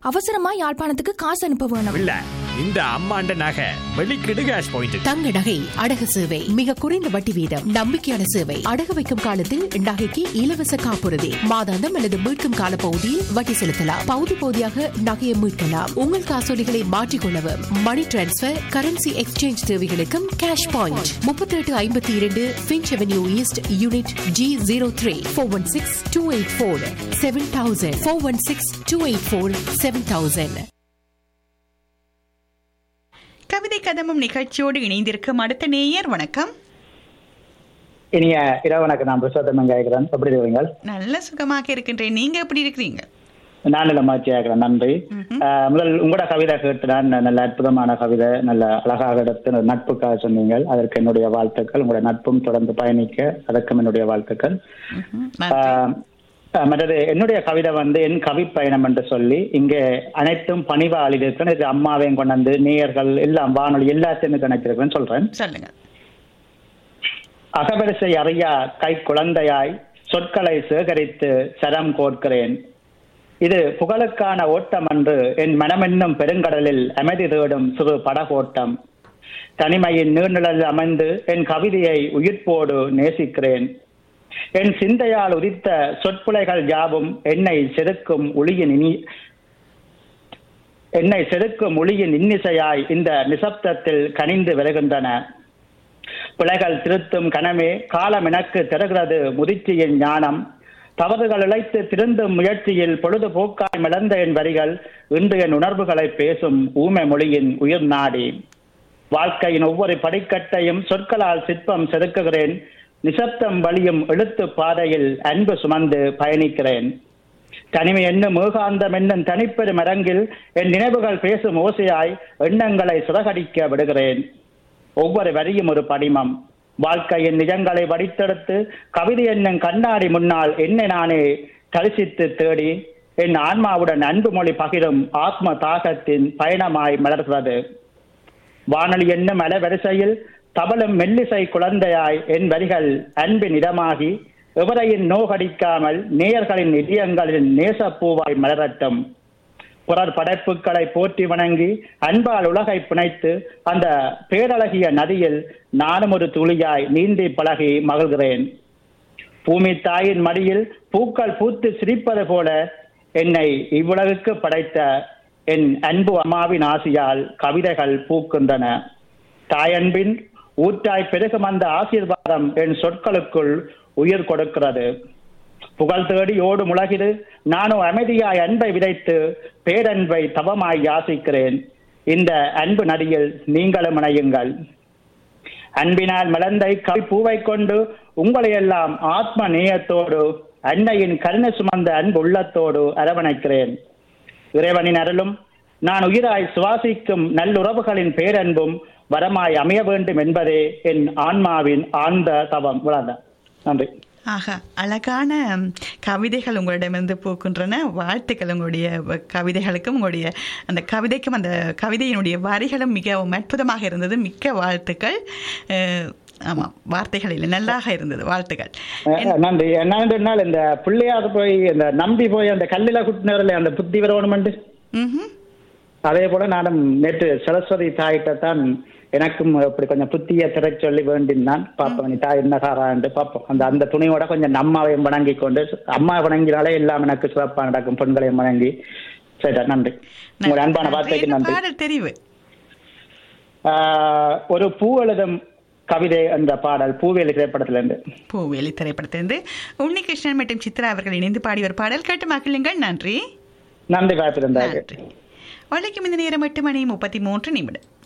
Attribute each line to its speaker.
Speaker 1: அவசரமா யாழ்ப்பாணத்துக்கு காசு அனுப்ப வேணும்
Speaker 2: இல்ல இந்த அம்மாண்ட நகை வெளிக்கிடு கேஷ் பாயிண்ட்
Speaker 3: தங்க நகை அடகு சேவை மிக குறைந்த வட்டி வீதம் நம்பிக்கையான சேவை அடகு வைக்கும் காலத்தில் நகைக்கு இலவச காப்புறுதி மாதாந்தம் அல்லது மீட்கும் கால பகுதியில் வட்டி செலுத்தலாம் பகுதி பகுதியாக நகையை மீட்கலாம் உங்கள் காசோலிகளை மாற்றிக்கொள்ளவும் மணி டிரான்ஸ்பர் கரன்சி எக்ஸ்சேஞ்ச் தேவைகளுக்கும் கேஷ் பாயிண்ட் முப்பத்தி எட்டு ஐம்பத்தி இரண்டு Finch avenue east unit G zero three four one six two eight four seven thousand four one six two eight four seven thousand
Speaker 4: கவிதை கதமும் நிகழ்ச்சியோடு இணைந்திருக்கும் அடுத்த நேயர் வணக்கம்
Speaker 5: இனிய இரவு வணக்கம் நான் புருஷோத்தமன் கேட்கிறேன் எப்படி இருக்கிறீங்க
Speaker 4: நல்ல சுகமாக இருக்கின்றேன் நீங்க எப்படி இருக்கிறீங்க
Speaker 5: நான் நல்ல மகிழ்ச்சியா இருக்கிறேன் நன்றி ஆஹ் முதல் உங்களோட கவிதை கேட்டு நான் நல்ல அற்புதமான கவிதை நல்ல அழகாக எடுத்து நட்புக்காக சொன்னீங்க அதற்கு என்னுடைய வாழ்த்துக்கள் உங்களுடைய நட்பும் தொடர்ந்து பயணிக்க அதற்கும் என்னுடைய வாழ்த்துக்கள்
Speaker 4: ம்ஹும். நன்றி.
Speaker 5: ஆஹ் ஆஹ் மற்றது என்னுடைய கவிதை வந்து என் கவி பயணம் என்று சொல்லி இங்கே அனைத்தும் பணிவா அழிதிருக்கேன் இது அம்மாவையும் கொண்டு வந்து நேயர்கள் எல்லாம் வானொலி எல்லாத்தையும் கணக்கிருக்கேன்னு சொல்றேன்
Speaker 4: சொல்லுங்க
Speaker 5: அகவரிசை அறியா கை குழந்தையாய் சொற்களை சேகரித்து சரம் கோர்க்கிறேன் இது புகழுக்கான ஓட்டம் அன்று என் மனமென்னும் பெருங்கடலில் அமைதி தேடும் சிறு படகோட்டம் தனிமையின் நீர்நிழல் அமைந்து என் கவிதையை உயிர்ப்போடு நேசிக்கிறேன் என் சிந்தையால் உதித்த சொற்புலைகள் யாவும் என்னை செதுக்கும் ஒளியின் இனி என்னை செதுக்கும் ஒளியின் இன்னிசையாய் இந்த நிசப்தத்தில் கனிந்து வருகின்றன பிழைகள் திருத்தும் கணமே காலம் எனக்கு தருகிறது முதிர்ச்சியின் ஞானம் தவறுகள் இழைத்து திருந்தும் முயற்சியில் பொழுதுபோக்காய் மிளந்த என் வரிகள் இன்று என் உணர்வுகளை பேசும் ஊமை மொழியின் உயிர் நாடி வாழ்க்கையின் ஒவ்வொரு படிக்கட்டையும் சொற்களால் சிற்பம் செதுக்குகிறேன் நிசப்தம் வழியும் எழுத்து பாதையில் அன்பு சுமந்து பயணிக்கிறேன் தனிமை என்னும் ஏகாந்தம் என்னும் தனிப்பெரும் அரங்கில் என் நினைவுகள் பேசும் ஓசையாய் எண்ணங்களை சிறகடிக்க விடுகிறேன் ஒவ்வொரு வரியும் ஒரு படிமம் வாழ்க்கையின் நிஜங்களை வடித்தெடுத்து கவிதை என்னும் கண்ணாடி முன்னால் என்னை நானே தரிசித்து தேடி என் ஆன்மாவுடன் அன்பு மொழி பகிரும் ஆத்ம தாகத்தின் பயணமாய் மலர்கிறது வானொலி என்னும் அலவரிசையில் தபலும் மெல்லிசை குழந்தையாய் என் வரிகள் அன்பின் இடமாகி எவரையும் நோகடிக்காமல் நேயர்களின் இதயங்களின் நேசப்பூவாய் மலரட்டும் பிறர் படைப்புகளை போற்றி வணங்கி அன்பால் உலகை பிணைத்து அந்த பேரழகிய நதியில் நானும் ஒரு துளியாய் நீந்தி பழகி மகிழ்கிறேன் பூமி தாயின் மடியில் பூக்கள் பூத்து சிரிப்பது போல என்னை இவ்வுலகுக்கு படைத்த என் அன்பு அம்மாவின் ஆசியால் கவிதைகள் பூக்கின்றன தாயன்பின் ஊற்றாய் பெருகும் அந்த ஆசீர்வாதம் என் சொற்களுக்குள் உயிர் கொடுக்கிறது புகழ் தேடி ஓடு முழகிடு நானும் அமைதியாய் அன்பை விதைத்து பேரன்பை தவமாய் யாசிக்கிறேன் இந்த அன்பு நதியில் நீங்களும் இணையுங்கள் அன்பினால் மலர்ந்த கவி பூவை கொண்டு உங்களை எல்லாம் ஆத்ம நேயத்தோடு அன்னையின் கருணை சுமந்த அன்பு உள்ளத்தோடு அரவணைக்கிறேன் இறைவனின் அருளும் நான் உயிராய் சுவாசிக்கும் நல்லுறவுகளின் பேரன்பும் வரமாய் அமைய வேண்டும் என்பதே என் ஆன்மாவின் ஆழ்ந்த தவம் விளாத நன்றி
Speaker 4: ஆஹா அழகான ம், கவிதைகள் உங்களிடமிருந்து பூக்கின்றன வாழ்த்துக்கள் உங்களுடைய வ- கவிதைகளுக்கும் உங்களுடைய அந்த கவிதைக்கும் அந்த கவிதையினுடைய வரிகளும் மிகவும் அற்புதமாக இருந்தது மிக்க வாழ்த்துக்கள் அஹ், ஆமாம் வார்த்தைகள் இல்லை நல்லாக இருந்தது வாழ்த்துக்கள்
Speaker 5: அஹ் நன்றி என்னன்னு சொன்னால் இந்த பிள்ளையார் போய் இந்த நம்பி போய் அந்த கல்லில குட்டினரில் அந்த புத்தி வரணுமெண்டு
Speaker 4: ம்ஹும்.
Speaker 5: அதே போல நானும் நேற்று சரஸ்வதி தாயிட்ட தான் எனக்கும் இப்படி கொஞ்சம் புத்திய திரை சொல்லி வேண்டினான் பாப்போம் நீ தாய் என்ன காராண்டு பார்ப்போம் அந்த அந்த துணியோட கொஞ்சம் அம்மாவையும் வணங்கி கொண்டு அம்மா வணங்கினாலே எல்லாம் எனக்கு சிறப்பாக நடக்கும் பெண்களையும் வணங்கி சரி நன்றி உங்களுடைய அன்பான வார்த்தைக்கு
Speaker 4: என்ன
Speaker 5: நன்றி
Speaker 4: பாடல் தெரிவு
Speaker 5: ஆஹ் ஒரு பூ எழுதும் கவிதை என்ற பாடல் பூவேலி திரைப்படத்திலிருந்து
Speaker 4: பூவேலி திரைப்படத்திலிருந்து உன்னிகிருஷ்ணன் மற்றும் சித்ரா அவர்கள் இணைந்து பாடி ஒரு பாடல் கேட்டு மகிழுங்கள் நன்றி
Speaker 5: நன்றி காத்திருந்தார்கள்
Speaker 4: நன்றி வழக்கம் இந்த நேரம் எட்டு மணி முப்பத்தி மூன்று நிமிடம்